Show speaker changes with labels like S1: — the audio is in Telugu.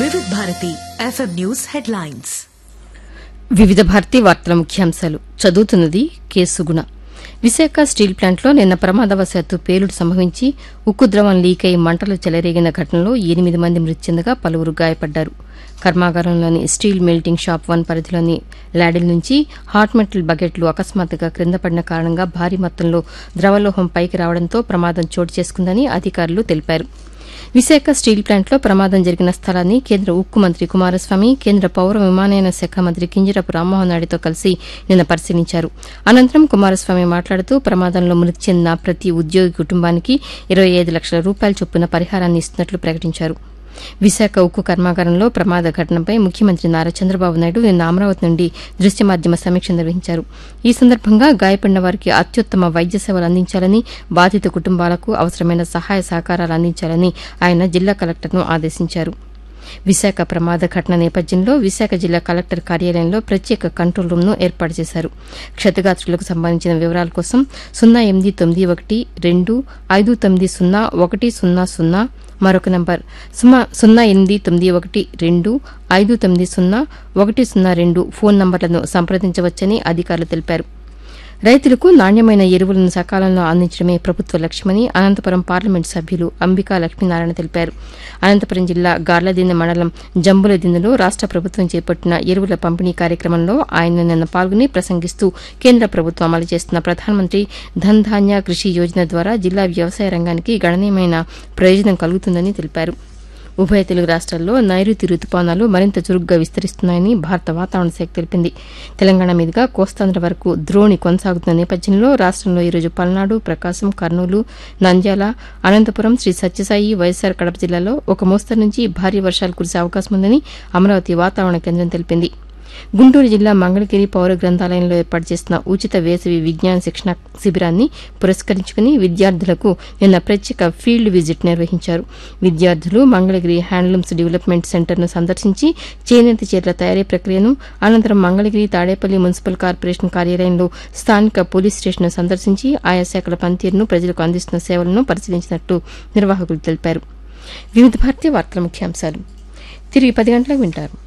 S1: వివిధ భారతి ఎఫ్ఎం న్యూస్ హెడ్లైన్స్
S2: వివిధ భారతీ వార్తల ముఖ్యాంశాలు చదువుతున్నది కేసుగుణ విశాఖ స్టీల్ ప్లాంట్లో నిన్న ప్రమాదవశాత్తు పేలుడు సంభవించి ఉక్కు ద్రవం లీక్ అయి మంటలు చెలరేగిన ఘటనలో ఎనిమిది మంది మృతి చెందగా పలువురు గాయపడ్డారు కర్మాగారంలోని స్టీల్ మెల్టింగ్ షాప్ వన్ పరిధిలోని ల్యాడిల్ నుంచి హాట్ మెటల్ బకెట్లు అకస్మాత్తుగా క్రింద పడిన కారణంగా భారీ మొత్తంలో ద్రవలోహం పైకి రావడంతో ప్రమాదం చోటు చేసుకుందని అధికారులు తెలిపారు విశాఖ స్టీల్ ప్లాంట్లో ప్రమాదం జరిగిన స్థలాన్ని కేంద్ర ఉక్కు మంత్రి కుమారస్వామి కేంద్ర పౌర విమానయాన శాఖ మంత్రి కింజరపు రామ్మోహన్ నాయుడుతో కలిసి నిన్న పరిశీలించారు అనంతరం కుమారస్వామి మాట్లాడుతూ ప్రమాదంలో మృతి చెందిన ప్రతి ఉద్యోగి కుటుంబానికి ఇరవై ఐదు లక్షల రూపాయల చొప్పున పరిహారాన్ని ఇస్తున్నట్లు ప్రకటించారు విశాఖ ఉక్కు కర్మాగారంలో ప్రమాద ఘటనపై ముఖ్యమంత్రి నారా చంద్రబాబు నాయుడు నిన్న అమరావతి నుండి దృశ్య మాధ్యమ సమీక్ష నిర్వహించారు ఈ సందర్భంగా గాయపడిన వారికి అత్యుత్తమ వైద్య సేవలు అందించాలని బాధిత కుటుంబాలకు అవసరమైన సహాయ సహకారాలు అందించాలని ఆయన జిల్లా కలెక్టర్ను ఆదేశించారు విశాఖ ప్రమాద ఘటన నేపథ్యంలో విశాఖ జిల్లా కలెక్టర్ కార్యాలయంలో ప్రత్యేక కంట్రోల్ రూమ్ను ఏర్పాటు చేశారు క్షతగాత్రులకు సంబంధించిన వివరాల కోసం సున్నా ఎనిమిది తొమ్మిది ఒకటి రెండు ఐదు తొమ్మిది సున్నా ఒకటి సున్నా సున్నా మరొక నంబర్ సుమా- సున్నా ఎనిమిది తొమ్మిది ఒకటి రెండు ఐదు తొమ్మిది సున్నా ఒకటి సున్నా రెండు ఫోన్ నంబర్లను సంప్రదించవచ్చని అధికారులు తెలిపారు రైతులకు నాణ్యమైన ఎరువులను సకాలంలో అందించడమే ప్రభుత్వ లక్ష్యమని అనంతపురం పార్లమెంటు సభ్యులు అంబికా లక్ష్మీనారాయణ తెలిపారు అనంతపురం జిల్లా గార్లదిన్నె మండలం జంబులదిన్నెలో రాష్ట ప్రభుత్వం చేపట్టిన ఎరువుల పంపిణీ కార్యక్రమంలో ఆయన నిన్న పాల్గొని ప్రసంగిస్తూ కేంద్ర ప్రభుత్వం అమలు చేస్తున్న ప్రధానమంత్రి ధన్ ధాన్య కృషి యోజన ద్వారా జిల్లా వ్యవసాయ రంగానికి గణనీయమైన ప్రయోజనం కలుగుతుందని తెలిపారు ఉభయ తెలుగు రాష్ట్రాల్లో నైరుతి రుతుపవనాలు మరింత చురుగ్గా విస్తరిస్తున్నాయని భారత వాతావరణ శాఖ తెలిపింది తెలంగాణ మీదుగా కోస్తాంధ్ర వరకు ద్రోణి కొనసాగుతున్న నేపథ్యంలో రాష్ట్రంలో ఈరోజు పల్నాడు ప్రకాశం కర్నూలు నంద్యాల అనంతపురం శ్రీ సత్యసాయి వైఎస్సార్ కడప జిల్లాలో ఒక మోస్తరు నుంచి భారీ వర్షాలు కురిసే అవకాశం ఉందని అమరావతి వాతావరణ కేంద్రం తెలిపింది గుంటూరు జిల్లా మంగళగిరి పౌర గ్రంథాలయంలో ఏర్పాటు చేసిన ఉచిత వేసవి విజ్ఞాన శిక్షణ శిబిరాన్ని పురస్కరించుకుని విద్యార్థులకు నిన్న ప్రత్యేక ఫీల్డ్ విజిట్ నిర్వహించారు విద్యార్థులు మంగళగిరి హ్యాండ్లూమ్స్ డెవలప్మెంట్ సెంటర్ను సందర్శించి చేనేత చీరల తయారీ ప్రక్రియను అనంతరం మంగళగిరి తాడేపల్లి మున్సిపల్ కార్పొరేషన్ కార్యాలయంలో స్థానిక పోలీస్ స్టేషన్ను సందర్శించి ఆయా శాఖల పనితీరును ప్రజలకు అందిస్తున్న సేవలను పరిశీలించినట్టు నిర్వాహకులు తెలిపారు వివిధ భారతీయ వార్తల ముఖ్యాంశాలు తిరిగి పది గంటలకు వింటారు